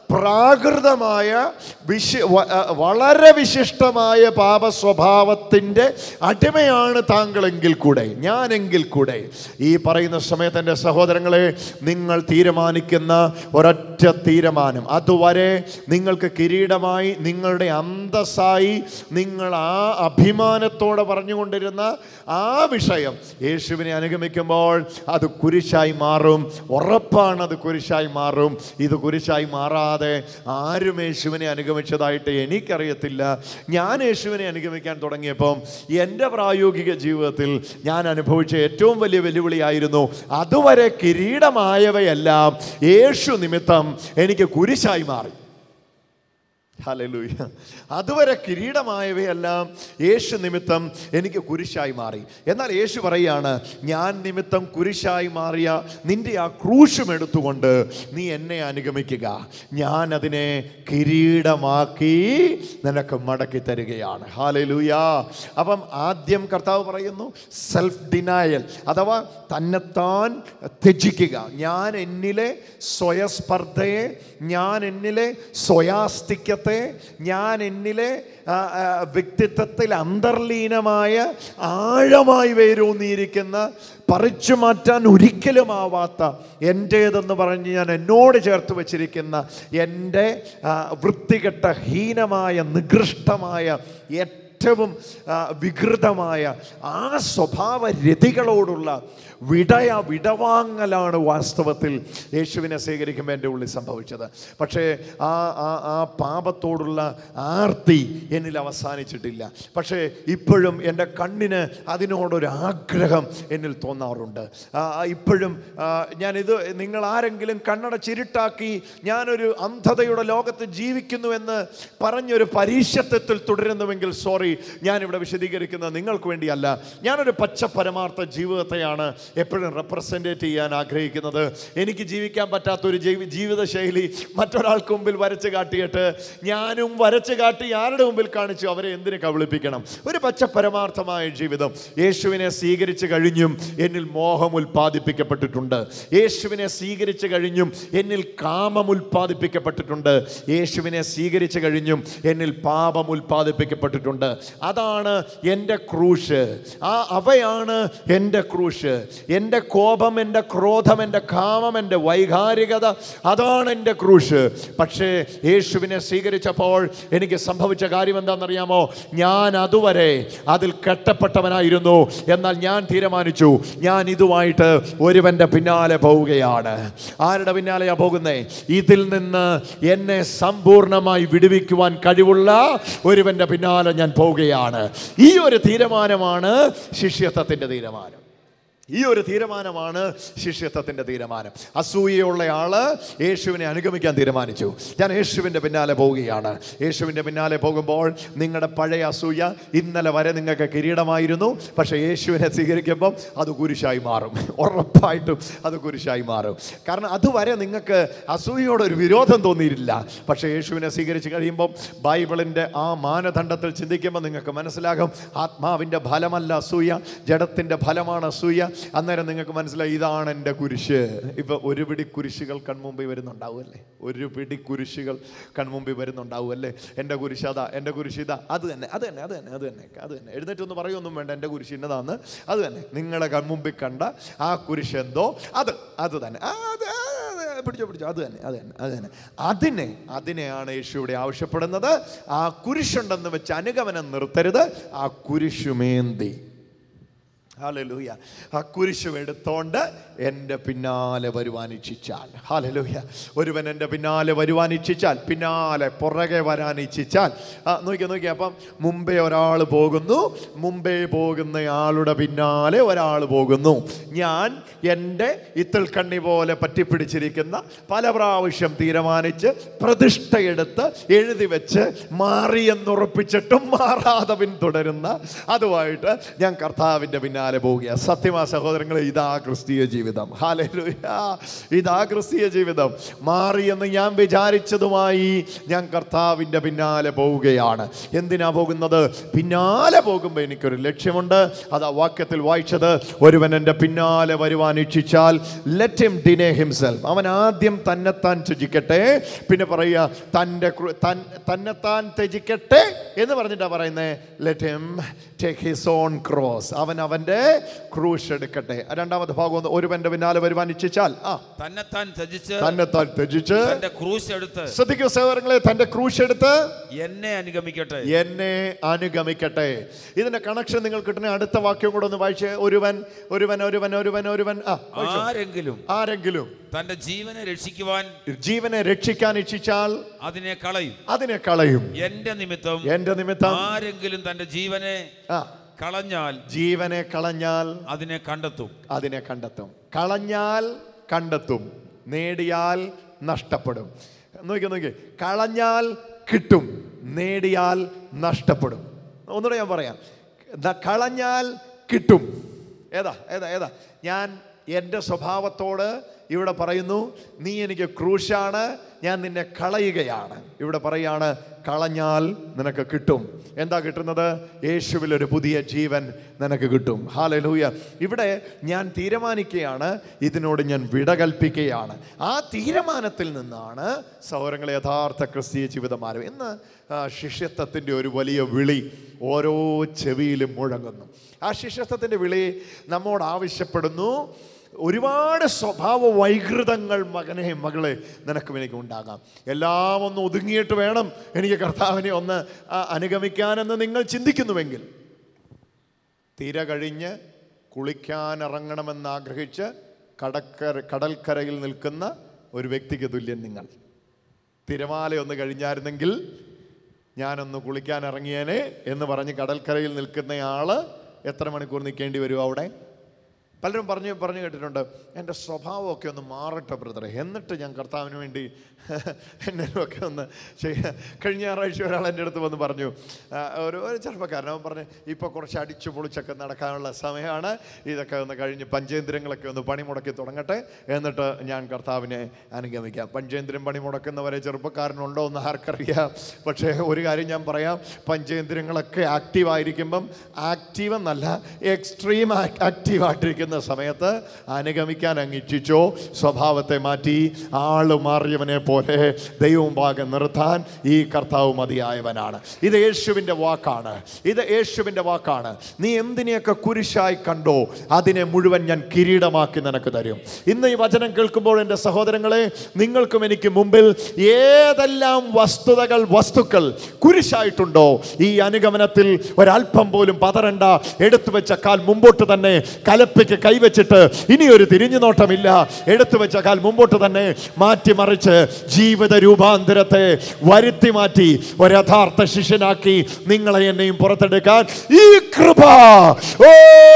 പ്രാകൃതമായ വിശ വ- അ, വളരെ വിശിഷ്ടമായ പാപ സ്വഭാവത്തിൻ്റെ അടിമയാണ് താങ്കളെങ്കിൽ കൂടെ ഞാനെങ്കിൽ കൂടെ ഈ പറയുന്ന സമയത്ത് എൻ്റെ സഹോദരങ്ങളെ നിങ്ങൾ തീരുമാനിക്കുന്ന ഒരൊറ്റ തീരുമാനം അതുവരെ നിങ്ങൾക്ക് കിരീടമായി നിങ്ങളുടെ അന്തസ്സായി നിങ്ങൾ ആ അഭിമാനത്തോടെ പറഞ്ഞുകൊണ്ടിരുന്ന ആ വിഷയം യേശുവിനെ അനുഗമിക്കുമ്പോൾ അത് കുരിശായി മാറും ഉറപ്പാണ് അത് കുരിശായി മാറും ഇത് കുരിശായി മാറാതെ ആരും യേശുവിനെ അനുഗമിച്ചതായിട്ട് എനിക്കറിയത്തില്ല ഞാൻ യേശുവിനെ അനുഗമിക്കാൻ തുടങ്ങിയപ്പം എൻ്റെ പ്രായോഗിക ജീവിതത്തിൽ ഞാൻ അനുഭവിച്ച ഏറ്റവും വലിയ വെല്ലുവിളിയായിരുന്നു അതുവരെ കിരീടമായവയെല്ലാം യേശു നിമിത്തം എനിക്ക് കുരിശായി മാറി ഹല്ലേലൂയ അതുവരെ കിരീടമായവയെല്ലാം യേശു നിമിത്തം എനിക്ക് കുരിശായി മാറി എന്നാൽ യേശു പറയാണ് ഞാൻ നിമിത്തം കുരിശായി മാറിയ നിന്റെ ആ ക്രൂശും എടുത്തുകൊണ്ട് നീ എന്നെ അനുഗമിക്കുക ഞാൻ അതിനെ കിരീടമാക്കി നിനക്ക് മടക്കി തരികയാണ് ഹാലലൂയ അപ്പം ആദ്യം കർത്താവ് പറയുന്നു സെൽഫ് ഡിനായൽ അഥവാ തന്നെത്താൻ ത്യജിക്കുക ഞാൻ എന്നിലെ സ്വയസ്പർദ്ധയെ ഞാൻ എന്നിലെ സ്വയാസ്തിക്യത്തെ ഞാൻ എന്നിലെ ആ, ആ, വ്യക്തിത്വത്തിൽ അന്തർലീനമായ ആഴമായി വേരൂന്നിയിരിക്കുന്ന പറിച്ചു മാറ്റാൻ ഒരിക്കലും ആവാത്ത എൻ്റേതെന്ന് പറഞ്ഞ് ഞാൻ എന്നോട് ചേർത്ത് വച്ചിരിക്കുന്ന എൻ്റെ ആ, വൃത്തികെട്ട ഹീനമായ നികൃഷ്ടമായ ഏറ്റവും ആ, വികൃതമായ ആ സ്വഭാവ രതികളോടുള്ള വിടയ വിടവാങ്ങലാണ് വാസ്തവത്തിൽ യേശുവിനെ സ്വീകരിക്കുമ്പോൾ എൻ്റെ ഉള്ളിൽ സംഭവിച്ചത് പക്ഷേ ആ ആ ആ പാപത്തോടുള്ള ആർത്തി എന്നിൽ അവസാനിച്ചിട്ടില്ല പക്ഷേ ഇപ്പോഴും എൻ്റെ കണ്ണിന് അതിനോടൊരു ആഗ്രഹം എന്നിൽ തോന്നാറുണ്ട് ആ, ആ, ഇപ്പോഴും ആ, ഞാനിത് നിങ്ങൾ ആരെങ്കിലും കണ്ണടച്ചിരുട്ടാക്കി ഞാനൊരു അന്ധതയുടെ ലോകത്ത് ജീവിക്കുന്നുവെന്ന് പറഞ്ഞൊരു പരീക്ഷത്വത്തിൽ തുടരുന്നുവെങ്കിൽ സോറി സോറി ഞാനിവിടെ വിശദീകരിക്കുന്നത് നിങ്ങൾക്ക് വേണ്ടിയല്ല ഞാനൊരു പച്ച പരമാർത്ഥ ജീവിതത്തെയാണ് എപ്പോഴും റെപ്രസെൻറ്റേറ്റ് ചെയ്യാൻ ആഗ്രഹിക്കുന്നത് എനിക്ക് ജീവിക്കാൻ പറ്റാത്തൊരു ജീവി ജീവിതശൈലി മറ്റൊരാൾക്ക് മുമ്പിൽ വരച്ച് കാട്ടിയിട്ട് ഞാനും വരച്ച് കാട്ടി ആരുടെ മുമ്പിൽ കാണിച്ചു അവരെ എന്തിനു കബളിപ്പിക്കണം ഒരു പച്ച പരമാർത്ഥമായ ജീവിതം യേശുവിനെ സ്വീകരിച്ചു കഴിഞ്ഞും എന്നിൽ മോഹം ഉൽപ്പാദിപ്പിക്കപ്പെട്ടിട്ടുണ്ട് യേശുവിനെ സ്വീകരിച്ചു കഴിഞ്ഞും എന്നിൽ കാമം ഉൽപ്പാദിപ്പിക്കപ്പെട്ടിട്ടുണ്ട് യേശുവിനെ സ്വീകരിച്ചു കഴിഞ്ഞും എന്നിൽ പാപം ഉൽപ്പാദിപ്പിക്കപ്പെട്ടിട്ടുണ്ട് അതാണ് എൻ്റെ ക്രൂശ് ആ അവയാണ് എൻ്റെ ക്രൂശ് എൻ്റെ കോപം എൻ്റെ ക്രോധം എൻ്റെ കാമം എൻ്റെ വൈകാരികത അതാണ് എൻ്റെ ക്രൂശ് പക്ഷേ യേശുവിനെ സ്വീകരിച്ചപ്പോൾ എനിക്ക് സംഭവിച്ച കാര്യം എന്താണെന്നറിയാമോ ഞാൻ അതുവരെ അതിൽ കെട്ടപ്പെട്ടവനായിരുന്നു എന്നാൽ ഞാൻ തീരുമാനിച്ചു ഞാൻ ഇതുമായിട്ട് ഒരുവന്റെ പിന്നാലെ പോവുകയാണ് ആരുടെ പിന്നാലെയാ പോകുന്നേ ഇതിൽ നിന്ന് എന്നെ സമ്പൂർണ്ണമായി വിടുവിക്കുവാൻ കഴിവുള്ള ഒരുവന്റെ പിന്നാലെ ഞാൻ പോവുകയാണ് ഈ ഒരു തീരുമാനമാണ് ശിഷ്യത്വത്തിന്റെ തീരുമാനം ഈ ഒരു തീരുമാനമാണ് ശിഷ്യത്വത്തിൻ്റെ തീരുമാനം അസൂയയുള്ള ആള് യേശുവിനെ അനുഗമിക്കാൻ തീരുമാനിച്ചു ഞാൻ യേശുവിൻ്റെ പിന്നാലെ പോവുകയാണ് യേശുവിൻ്റെ പിന്നാലെ പോകുമ്പോൾ നിങ്ങളുടെ പഴയ അസൂയ ഇന്നലെ വരെ നിങ്ങൾക്ക് കിരീടമായിരുന്നു പക്ഷേ യേശുവിനെ സ്വീകരിക്കുമ്പം അത് കുരിശായി മാറും ഉറപ്പായിട്ടും അത് കുരിശായി മാറും കാരണം അതുവരെ നിങ്ങൾക്ക് അസൂയയോടൊരു വിരോധം തോന്നിയിട്ടില്ല പക്ഷേ യേശുവിനെ സ്വീകരിച്ച് കഴിയുമ്പം ബൈബിളിൻ്റെ ആ മാനദണ്ഡത്തിൽ ചിന്തിക്കുമ്പോൾ നിങ്ങൾക്ക് മനസ്സിലാകും ആത്മാവിൻ്റെ ഫലമല്ല അസൂയ ജഡത്തിൻ്റെ ഫലമാണ് അസൂയ അന്നേരം നിങ്ങൾക്ക് മനസ്സിലായി ഇതാണ് എൻ്റെ കുരിശ് ഇപ്പൊ ഒരു പിടി കുരിശുകൾ കൺമുമ്പിൽ വരുന്നുണ്ടാവും അല്ലേ ഒരു പിടി കുരിശുകൾ കൺമുമ്പിൽ വരുന്നുണ്ടാവും അല്ലേ എൻ്റെ കുരിശ് അതാ എൻ്റെ കുരിശ് ഇതാ അത് തന്നെ അത് തന്നെ അത് തന്നെ അത് തന്നെ അത് തന്നെ എഴുന്നേറ്റൊന്നും പറയൊന്നും വേണ്ട എൻ്റെ കുരിശ് ഇന്നതാന്ന് അത് തന്നെ നിങ്ങളുടെ കൺമുമ്പിൽ കണ്ട ആ കുരിശ് എന്തോ അത് അത് തന്നെ ആ, അത് ആ, അത് പിടിച്ചോ പിടിച്ചോ അത് തന്നെ അത് തന്നെ അത് തന്നെ അതിനെ അതിനെയാണ് യേശു ഇവിടെ ആവശ്യപ്പെടുന്നത് ആ കുരിശുണ്ടെന്ന് വെച്ച് അനുഗമനം നിർത്തരുത് ആ കുരിശുമേന്തി ഹാലലൂയ ആ കുരിശു എടുത്തോണ്ട് എൻ്റെ പിന്നാലെ വരുവാൻ ഇച്ഛിച്ചാൽ ഹാലലൂയ ഒരുവൻ എൻ്റെ പിന്നാലെ വരുവാൻ ഇച്ഛിച്ചാൽ പിന്നാലെ പുറകെ വരാൻ ഇച്ഛിച്ചാൽ ആ നോക്കിയാൽ നോക്കിയാൽ അപ്പം മുമ്പേ ഒരാൾ പോകുന്നു മുമ്പേ പോകുന്ന ആളുടെ പിന്നാലെ ഒരാൾ പോകുന്നു ഞാൻ എൻ്റെ ഇത്തിൾ കണ്ണി പോലെ പറ്റിപ്പിടിച്ചിരിക്കുന്ന പല പ്രാവശ്യം തീരുമാനിച്ച് പ്രതിഷ്ഠയെടുത്ത് എഴുതി വെച്ച് മാറിയെന്നുറപ്പിച്ചിട്ടും മാറാതെ പിന്തുടരുന്ന അതുമായിട്ട് ഞാൻ കർത്താവിൻ്റെ പിന്നാലെ പോവുകയാണ് സത്യമാ സഹോദരങ്ങളെ ഇതാ ക്രിസ്തീയ ജീവിതം ഹാലലൂയ ഇതാ ക്രിസ്തീയ ജീവിതം മാറിയെന്ന് ഞാൻ വിചാരിച്ചതുമായി ഞാൻ കർത്താവിൻ്റെ പിന്നാലെ പോവുകയാണ് എന്തിനാ പോകുന്നത് പിന്നാലെ പോകുമ്പോൾ എനിക്കൊരു ലക്ഷ്യമുണ്ട് അത് ആ വാക്യത്തിൽ വായിച്ചത് ഒരുവൻ എൻ്റെ പിന്നാലെ വരുവാൻ ഇച്ഛിച്ചാൽ ലെറ്റ് ഹിം ഡിനേ ഹിംസെൽഫ് അവൻ ആദ്യം തന്നെത്താൻ ത്യജിക്കട്ടെ പിന്നെ പറയുക തൻ്റെ ക്രു- തൻ തന്നെത്താൻ ത്യജിക്കട്ടെ എന്ന് പറഞ്ഞിട്ടാ പറയുന്നത് let him take his own cross അവൻ അവൻ്റെ ക്രൂശ് എടുക്കട്ടെ രണ്ടാമത്തെ ഭാഗം ഒന്ന് ഒരുവന്റെ പിന്നാലെ വരുവാൻ ഇച്ഛിച്ചാൽ ആ തന്നെത്താൻ ത്യജിച്ച് തന്നെത്താൻ ത്യജിച്ച് തന്റെ ക്രൂശ് എടുത്ത് ശ്രദ്ധിക്കൂ സഹോദരങ്ങളെ തന്റെ ക്രൂശ് എടുത്ത് എന്നെ അനുഗമിക്കട്ടെ എന്നെ അനുഗമിക്കട്ടെ ഇതിന്റെ കണക്ഷൻ നിങ്ങൾ കിട്ടുന്ന അടുത്ത വാക്യം കൂടെ ഒന്ന് വായിച്ചേ ഒരുവൻ ഒരുവൻ ഒരുവൻ ഒരുവൻ ഒരുവൻ ആ വായിച്ചോ. ആരെങ്കിലും ആരെങ്കിലും തന്റെ ജീവനെ രക്ഷിക്കുവാൻ ജീവനെ രക്ഷിക്കാൻ ഇച്ഛിച്ചാൽ അതിനെ കളയും അതിനെ കളയും എന്റെ നിമിത്തം എന്റെ നിമിത്തം ആരെങ്കിലും തന്റെ ജീവനെ ആ കളഞ്ഞാൽ ജീവനെ കളഞ്ഞാൽ അതിനെ കണ്ടെത്തും അതിനെ കണ്ടെത്തും കളഞ്ഞാൽ കണ്ടെത്തും നേടിയാൽ നഷ്ടപ്പെടും നോക്കി നോക്കി കളഞ്ഞാൽ കിട്ടും നേടിയാൽ നഷ്ടപ്പെടും ഒന്നുകൂടെ ഞാൻ പറയാം ദ- കളഞ്ഞാൽ കിട്ടും ഏതാ ഏതാ ഏതാ ഞാൻ എൻ്റെ സ്വഭാവത്തോട് ഇവിടെ പറയുന്നു നീ എനിക്ക് ക്രൂശാണ് ഞാൻ നിന്നെ കളയുകയാണ് ഇവിടെ പറയാണ് കളഞ്ഞാൽ നിനക്ക് കിട്ടും എന്താ കിട്ടുന്നത് യേശുവിൽ ഒരു പുതിയ ജീവൻ നിനക്ക് കിട്ടും ഹാലലൂയ ഇവിടെ ഞാൻ തീരുമാനിക്കുകയാണ് ഇതിനോട് ഞാൻ വിട കൽപ്പിക്കുകയാണ് ആ തീരുമാനത്തിൽ നിന്നാണ് സൗരങ്ങളെ യഥാർത്ഥ ക്രിസ്തീയ ജീവിതം ആരും ഇന്ന് ആ, ശിഷ്യത്വത്തിൻ്റെ ഒരു വലിയ വിളി ഓരോ ചെവിയിലും മുഴങ്ങുന്നു ആ ശിഷ്യത്വത്തിൻ്റെ വിളി നമ്മോട് ആവശ്യപ്പെടുന്നു ഒരുപാട് സ്വഭാവ വൈകൃതങ്ങൾ മകനെ മകളെ നിനക്കും എനിക്ക് ഉണ്ടാകാം എല്ലാം ഒന്ന് ഒതുങ്ങിയിട്ട് വേണം എനിക്ക് കർത്താവിനെ ഒന്ന് ആ, അനുഗമിക്കാനെന്ന് നിങ്ങൾ ചിന്തിക്കുന്നുവെങ്കിൽ തിര കഴിഞ്ഞ് കുളിക്കാൻ ഇറങ്ങണമെന്ന് ആഗ്രഹിച്ച് കടക്കര കടൽക്കരയിൽ നിൽക്കുന്ന ഒരു വ്യക്തിക്ക് തുല്യം നിങ്ങൾ തിരമാല ഒന്ന് കഴിഞ്ഞായിരുന്നെങ്കിൽ ഞാനൊന്ന് കുളിക്കാൻ ഇറങ്ങിയേനെ എന്ന് പറഞ്ഞ് കടൽക്കരയിൽ നിൽക്കുന്നയാള് എത്ര മണിക്കൂർ നിൽക്കേണ്ടി വരും അവിടെ പലരും പറഞ്ഞു പറഞ്ഞു കേട്ടിട്ടുണ്ട് എൻ്റെ സ്വഭാവമൊക്കെ ഒന്ന് മാറട്ടെ ബ്രദറെ എന്നിട്ട് ഞാൻ കർത്താവിന് വേണ്ടി എന്നൊക്കെ ഒന്ന് ചെയ്യാം കഴിഞ്ഞ ഞായറാഴ്ച ഒരാൾ എൻ്റെ അടുത്ത് വന്ന് പറഞ്ഞു ആ, ഒരു ഒരു ചെറുപ്പക്കാരൻ അവൻ പറഞ്ഞു ഇപ്പോൾ കുറച്ച് അടിച്ചു പൊളിച്ചൊക്കെ നടക്കാനുള്ള സമയമാണ് ഇതൊക്കെ ഒന്ന് കഴിഞ്ഞ് പഞ്ചേന്ദ്രങ്ങളൊക്കെ ഒന്ന് പണിമുടക്കി തുടങ്ങട്ടെ എന്നിട്ട് ഞാൻ കർത്താവിനെ അനുഗമിക്കാം പഞ്ചേന്ദ്രം പണിമുടക്കുന്നവരെ ചെറുപ്പക്കാരനുണ്ടോ എന്ന് ആർക്കറിയാം പക്ഷേ ഒരു കാര്യം ഞാൻ പറയാം പഞ്ചേന്ദ്രങ്ങളൊക്കെ ആക്റ്റീവ് ആയിരിക്കുമ്പം ആക്റ്റീവ് എന്നല്ല എക്സ്ട്രീം ആക്റ്റീവ് ആയിട്ടിരിക്കുന്ന സമയത്ത് അനുഗമിക്കാൻ അങ്ങ് ഇച്ഛിച്ചോ സ്വഭാവത്തെ മാറ്റി ആള് മാറിയവനെ പോലെ ദൈവം ഭാഗം നിർത്താൻ ഈ കർത്താവ് മതിയായവനാണ് ഇത് യേശുവിൻ്റെ വാക്കാണ് ഇത് യേശുവിൻ്റെ വാക്കാണ് നീ എന്തിനെയൊക്കെ കുരിശായി കണ്ടോ അതിനെ മുഴുവൻ ഞാൻ കിരീടമാക്കി നിനക്ക് തരും ഇന്ന് ഈ വചനം കേൾക്കുമ്പോൾ എൻ്റെ സഹോദരങ്ങളെ നിങ്ങൾക്കും എനിക്ക് മുമ്പിൽ ഏതെല്ലാം വസ്തുതകൾ വസ്തുക്കൾ കുരിശായിട്ടുണ്ടോ ഈ അനുഗമനത്തിൽ ഒരല്പം പോലും പതറണ്ട എടുത്തു വെച്ച കാൽ മുമ്പോട്ട് തന്നെ കലപ്പയ്ക്ക് കൈവച്ചിട്ട് ഇനിയൊരു തിരിഞ്ഞു നോട്ടമില്ല എടുത്തു വെച്ച കാൽ മുമ്പോട്ട് തന്നെ മാറ്റിമറിച്ച് ജീവിത രൂപാന്തരത്തെ വരുത്തി മാറ്റി ഒരു യഥാർത്ഥ ശിഷ്യനാക്കി നിങ്ങളെ എന്നെയും പുറത്തെടുക്കാൻ ഈ കൃപ ഓ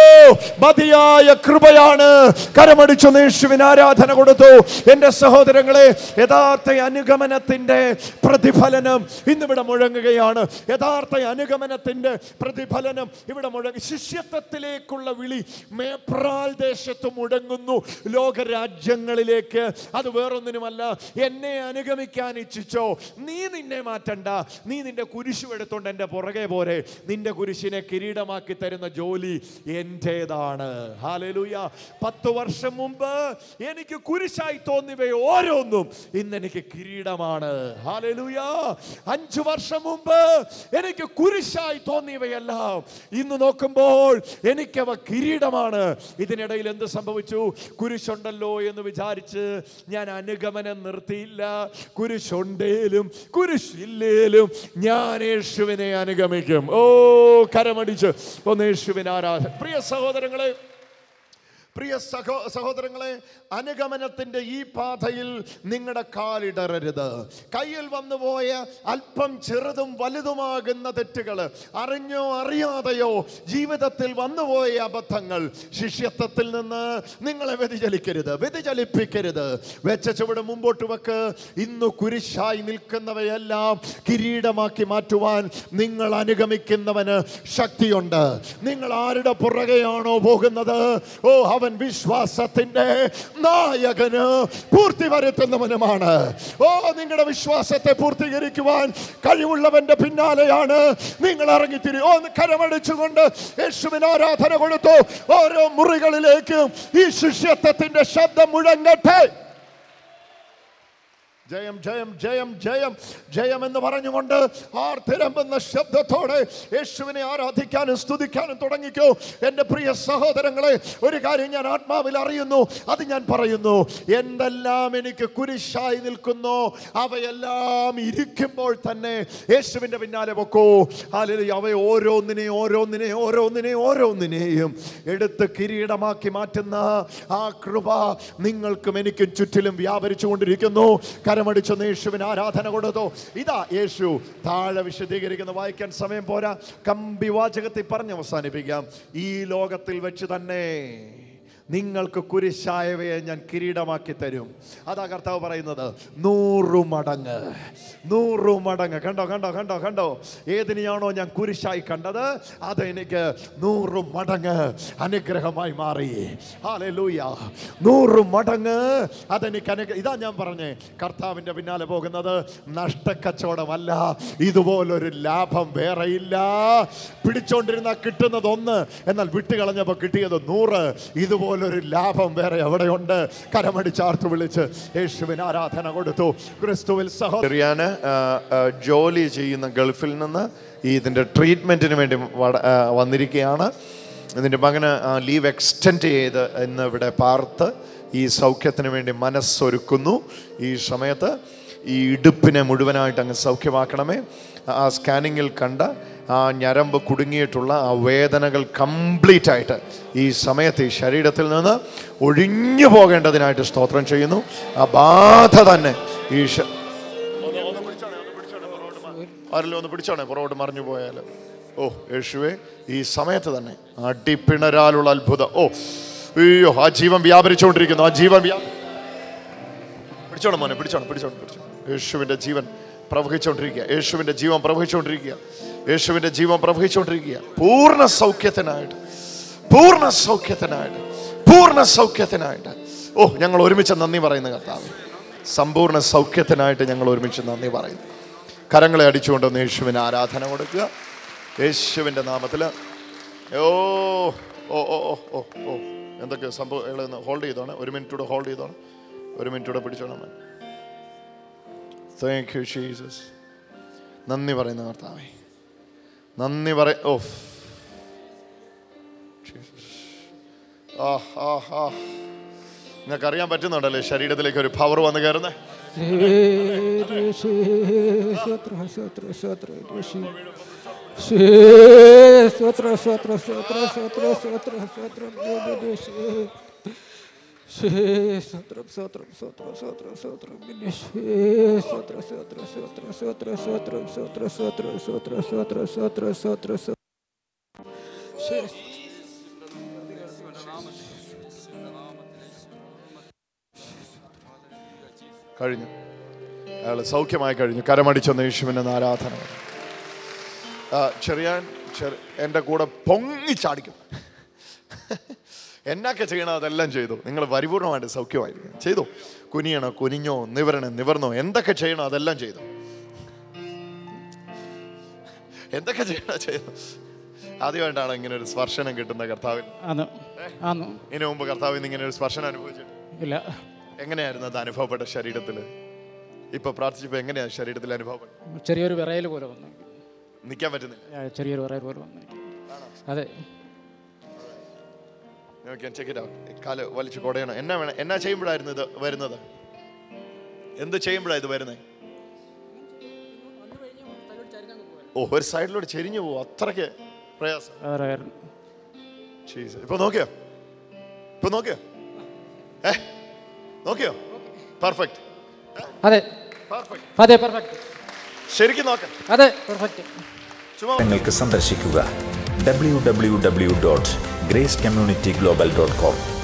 മതിയായ കൃപയാണ് കരമടിച്ചു യേശുവിന് ആരാധന കൊടുത്തു എൻ്റെ സഹോദരങ്ങളെ യഥാർത്ഥ അനുഗമനത്തിന്റെ പ്രതിഫലനം ഇന്നിവിടെ മുഴങ്ങുകയാണ് യഥാർത്ഥ അനുഗമനത്തിന്റെ പ്രതിഫലനം ഇവിടെ മുഴങ്ങി ശിഷ്യത്വത്തിലേക്കുള്ള വിളി മേപ്രാൽ ദേശത്ത് മുടങ്ങുന്നു ലോകരാജ്യങ്ങളിലേക്ക് അത് വേറൊന്നിനുമല്ല എന്നെ അനുഗമിക്കാൻ ഇച്ഛിച്ചോ നീ നിന്നെ മാറ്റണ്ട നീ നിന്റെ കുരിശു എടുത്തോണ്ട് എൻ്റെ പുറകെ പോരെ നിന്റെ കുരിശിനെ കിരീടമാക്കി തരുന്ന ജോലി എൻ്റേതാണ് ഹാലലൂയ പത്ത് വർഷം മുമ്പ് എനിക്ക് കുരിശായി തോന്നിയവ ഓരോന്നും ഇന്ന് എനിക്ക് കിരീടമാണ് ഹാലലൂയ അഞ്ചു വർഷം മുമ്പ് എനിക്ക് കുരിശായി തോന്നിയവയെല്ലാം ഇന്ന് നോക്കുമ്പോൾ എനിക്കവ കിരീടമാണ് ഇതിനിടയിൽ എന്ത് സംഭവിച്ചു കുരിശുണ്ടല്ലോ എന്ന് വിചാരിച്ച് ഞാൻ അനുഗമനം നിർത്തിയില്ല കുരിശുണ്ടേലും കുരിശില്ലേലും ഞാൻ യേശുവിനെ അനുഗമിക്കും ഓ കരമടിച്ച് ഒന്ന് യേശുവിനെ ആരാധന പ്രിയ സഹോദരങ്ങളെ പ്രിയ സഹോ സഹോദരങ്ങളെ അനുഗമനത്തിന്റെ ഈ പാതയിൽ നിങ്ങളുടെ കാലിടറരുത് കയ്യിൽ വന്നുപോയ അല്പം ചെറുതും വലുതുമാകുന്ന തെറ്റുകൾ അറിഞ്ഞോ അറിയാതെയോ ജീവിതത്തിൽ വന്നുപോയ അബദ്ധങ്ങൾ ശിഷ്യത്വത്തിൽ നിന്ന് നിങ്ങളെ വ്യതിചലിക്കരുത് വ്യതിചലിപ്പിക്കരുത് വെച്ച ചുവട് മുമ്പോട്ട് വെക്ക് ഇന്ന് കുരിശായി നിൽക്കുന്നവയെല്ലാം കിരീടമാക്കി മാറ്റുവാൻ നിങ്ങൾ അനുഗമിക്കുന്നവന് ശക്തിയുണ്ട് നിങ്ങൾ ആരുടെ പുറകെയാണോ പോകുന്നത് ഓ അവൻ വിശ്വാസത്തിന്റെ നായകന് പൂർത്തി വരുത്തുന്നവനുമാണ് ഓ നിങ്ങളുടെ വിശ്വാസത്തെ പൂർത്തീകരിക്കുവാൻ കഴിവുള്ളവന്റെ പിന്നാലെയാണ് നിങ്ങൾ ഇറങ്ങിത്തിരി ഓ കരമടിച്ചുകൊണ്ട് യേശുവിന് ആരാധന കൊടുത്തു ഓരോ മുറികളിലേക്കും ഈ ശിഷ്യത്വത്തിന്റെ ശബ്ദം മുഴങ്ങട്ടെ ജയം ജയം ജയം ജയം ജയം എന്ന് പറഞ്ഞുകൊണ്ട് ആർത്തിരമ്പുന്ന ശബ്ദത്തോടെ യേശുവിനെ ആരാധിക്കാനും സ്തുതിക്കാനും തുടങ്ങിക്കോ എൻ്റെ പ്രിയ സഹോദരങ്ങളെ ഒരു കാര്യം ഞാൻ ആത്മാവിൽ അറിയുന്നു അത് ഞാൻ പറയുന്നു എന്തെല്ലാം എനിക്ക് കുരിശായി നിൽക്കുന്നു അവയെല്ലാം ഇരിക്കുമ്പോൾ തന്നെ യേശുവിൻ്റെ പിന്നാലെ പൊക്കോ അല്ലെങ്കിൽ അവ ഓരോന്നിനെയും ഓരോന്നിനെയും ഓരോന്നിനെയും ഓരോന്നിനെയും എടുത്ത് കിരീടമാക്കി മാറ്റുന്ന ആ കൃപ നിങ്ങൾക്കും എനിക്കും ചുറ്റിലും വ്യാപരിച്ചു കൊണ്ടിരിക്കുന്നു കരമടിച്ചൊന്ന് യേശുവിന് ആരാധന കൊടുത്തു ഇതാ യേശു താഴെ വിശദീകരിക്കുന്ന വായിക്കാൻ സമയം പോരാ കമ്പി വാചകത്തിൽ പറഞ്ഞ് അവസാനിപ്പിക്കാം ഈ ലോകത്തിൽ വെച്ച് തന്നെ നിങ്ങൾക്ക് കുരിശായവയെ ഞാൻ കിരീടമാക്കി തരും അതാ കർത്താവ് പറയുന്നത് നൂറു മടങ്ങ് നൂറു മടങ്ങ് കണ്ടോ കണ്ടോ കണ്ടോ കണ്ടോ ഏതിനെയാണോ ഞാൻ കുരിശായി കണ്ടത് അത് എനിക്ക് നൂറു മടങ്ങ് അനുഗ്രഹമായി മാറി ഹാലൂയ നൂറു മടങ്ങ് അതെനിക്ക് അനുഗ്രഹം ഇതാ ഞാൻ പറഞ്ഞേ കർത്താവിൻ്റെ പിന്നാലെ പോകുന്നത് നഷ്ടക്കച്ചവടമല്ല ഇതുപോലൊരു ലാഭം വേറെയില്ല പിടിച്ചോണ്ടിരുന്ന കിട്ടുന്നത് ഒന്ന് എന്നാൽ വിട്ടുകളഞ്ഞപ്പോൾ കിട്ടിയത് നൂറ് ഇതുപോലൊരു ലാഭം വേറെ എവിടെയുണ്ട് കരമടിച്ചാർത്ത് വിളിച്ച് യേശുവിന് ആരാധന കൊടുത്തു ക്രിസ്തുവിൽ സഹോദരിയാന് ജോലി ചെയ്യുന്ന ഗൾഫിൽ നിന്ന് ഈ ഇതിൻ്റെ ട്രീറ്റ്മെൻറ്റിന് വേണ്ടി വട- ആ, വന്നിരിക്കുകയാണ് ഇതിൻ്റെ മകന് ലീവ് എക്സ്റ്റെൻഡ് ചെയ്ത് ഇന്ന് ഇവിടെ പാർത്ത് ഈ സൗഖ്യത്തിന് വേണ്ടി മനസ്സൊരുക്കുന്നു ഈ സമയത്ത് ഈ ഇടുപ്പിനെ മുഴുവനായിട്ട് അങ്ങ് സൗഖ്യമാക്കണമേ ആ സ്കാനിങ്ങിൽ കണ്ട ആ ഞരമ്പ് കുടുങ്ങിയിട്ടുള്ള ആ വേദനകൾ കംപ്ലീറ്റ് ആയിട്ട് ഈ സമയത്ത് ഈ ശരീരത്തിൽ നിന്ന് ഒഴിഞ്ഞു പോകേണ്ടതിനായിട്ട് സ്തോത്രം ചെയ്യുന്നു ആ ബാധ തന്നെ ഈ ശ- ആരെങ്കിലും ഒന്ന് പിടിച്ചോണേ പുറകോട്ട് മറിഞ്ഞു പോയാൽ ഓ യേശുവേ ഈ സമയത്ത് തന്നെ അടിപ്പിണരാലുള്ള അത്ഭുതം ഓ അയ്യോ ആ ജീവൻ വ്യാപരിച്ചുകൊണ്ടിരിക്കുന്നു ആ ജീവൻ വ്യാ പിടിച്ചോണം മോനെ പിടിച്ചോണം പിടിച്ചോണം പിടിച്ചോണം യേശുവിൻ്റെ ജീവൻ പ്രവഹിച്ചുകൊണ്ടിരിക്കുക യേശുവിൻ്റെ ജീവൻ പ്രവഹിച്ചുകൊണ്ടിരിക്കുക യേശുവിൻ്റെ ജീവൻ പ്രവഹിച്ചുകൊണ്ടിരിക്കുക പൂർണ്ണ സൗഖ്യത്തിനായിട്ട് പൂർണ്ണ സൗഖ്യത്തിനായിട്ട് പൂർണ്ണ സൗഖ്യത്തിനായിട്ട് ഓ ഞങ്ങൾ ഒരുമിച്ച് നന്ദി പറയുന്ന കർത്താവ് സമ്പൂർണ്ണ സൗഖ്യത്തിനായിട്ട് ഞങ്ങൾ ഒരുമിച്ച് നന്ദി പറയുന്നു കരങ്ങളെ അടിച്ചുകൊണ്ടൊന്ന് യേശുവിന് ആരാധന കൊടുക്കുക യേശുവിൻ്റെ നാമത്തിൽ ഓ ഓ ഓ ഓ ഓ ഓ എന്തൊക്കെ സംഭവം ഹോൾഡ് ചെയ്തോണം ഒരു മിനിറ്റ് കൂടെ ഹോൾഡ് ചെയ്തോണം ഒരു മിനിറ്റ് കൂടെ പിടിച്ചോണം താങ്ക് യു ജീസസ് നന്ദി പറയുന്ന കർത്താവേ നന്ദി പറ ഓ ആ ആ ആ നിങ്ങൾക്ക് അറിയാൻ പറ്റുന്നുണ്ടല്ലേ ശരീരത്തിലേക്ക് ഒരു പവർ വന്ന് കയറുന്നേ കഴിഞ്ഞു അയാൾ സൗഖ്യമായി കഴിഞ്ഞു കരമടിച്ചൊന്ന് യേശുവിൻ്റെ ആരാധന ആ, ചെറിയാൻ ചെറു എൻ്റെ കൂടെ പൊങ്ങി ചാടിക്കും എന്നൊക്കെ ചെയ്യണോ അതെല്ലാം ചെയ്തു നിങ്ങൾ പരിപൂർണമായിട്ട് സൗഖ്യമായിരിക്കും ചെയ്തു കുനിയണോ കുനിഞ്ഞോ നിവരണോ നിവർന്നോ എന്തൊക്കെ ചെയ്യണോ അതെല്ലാം ചെയ്തു എന്തൊക്കെ ചെയ്യണോ ചെയ്തു ആദ്യമായിട്ടാണ് ഇങ്ങനെ ഒരു സ്പർശനം കിട്ടുന്ന കർത്താവിൽ ആന്ന് ആന്നു ഇതിനു മുമ്പ് കർത്താവിൽ നിന്ന് ഇങ്ങനെ ഒരു സ്പർശനം അനുഭവിച്ചിട്ട് ഇല്ല എങ്ങനെയായിരുന്നു അത് അനുഭവപ്പെട്ട ശരീരത്തിൽ ഇപ്പൊ പ്രാർത്ഥിച്ചപ്പോ എങ്ങനെയാ ശരീരത്തിൽ അനുഭവപ്പെട്ടത് ചെറിയൊരു വിറയൽ പോലെ വന്നു നിൽക്കാൻ പറ്റുന്നില്ല ആ, ചെറിയൊരു വിറയൽ പോലെ വന്നു അതെ ചെക്ക് കാല് വലിച്ചു കൊടയണം എന്നാ വേണം എന്നാ ചെയ്യുമ്പോഴായിരുന്നു ഇത് വരുന്നത് എന്ത് ചെയ്യുമ്പോഴാണ് ഇത് വരുന്നത് ഓ ഒരു സൈഡിലോട്ട് ചെരിഞ്ഞു പോകും അത്രയ്ക്ക് പ്രയാസം വേറെ Jesus. ഇപ്പൊ നോക്കിയോ ഇപ്പൊ നോക്കിയോ ഏ നോക്കിയോ പെർഫെക്റ്റ് അതെ പെർഫെക്റ്റ് അതെ പെർഫെക്റ്റ് ശരിക്കും നോക്കാം അതെ പെർഫെക്റ്റ് ചുമ്മാ നിങ്ങൾക്ക് സന്ദർശിക്കുക W W W dot grace community global dot com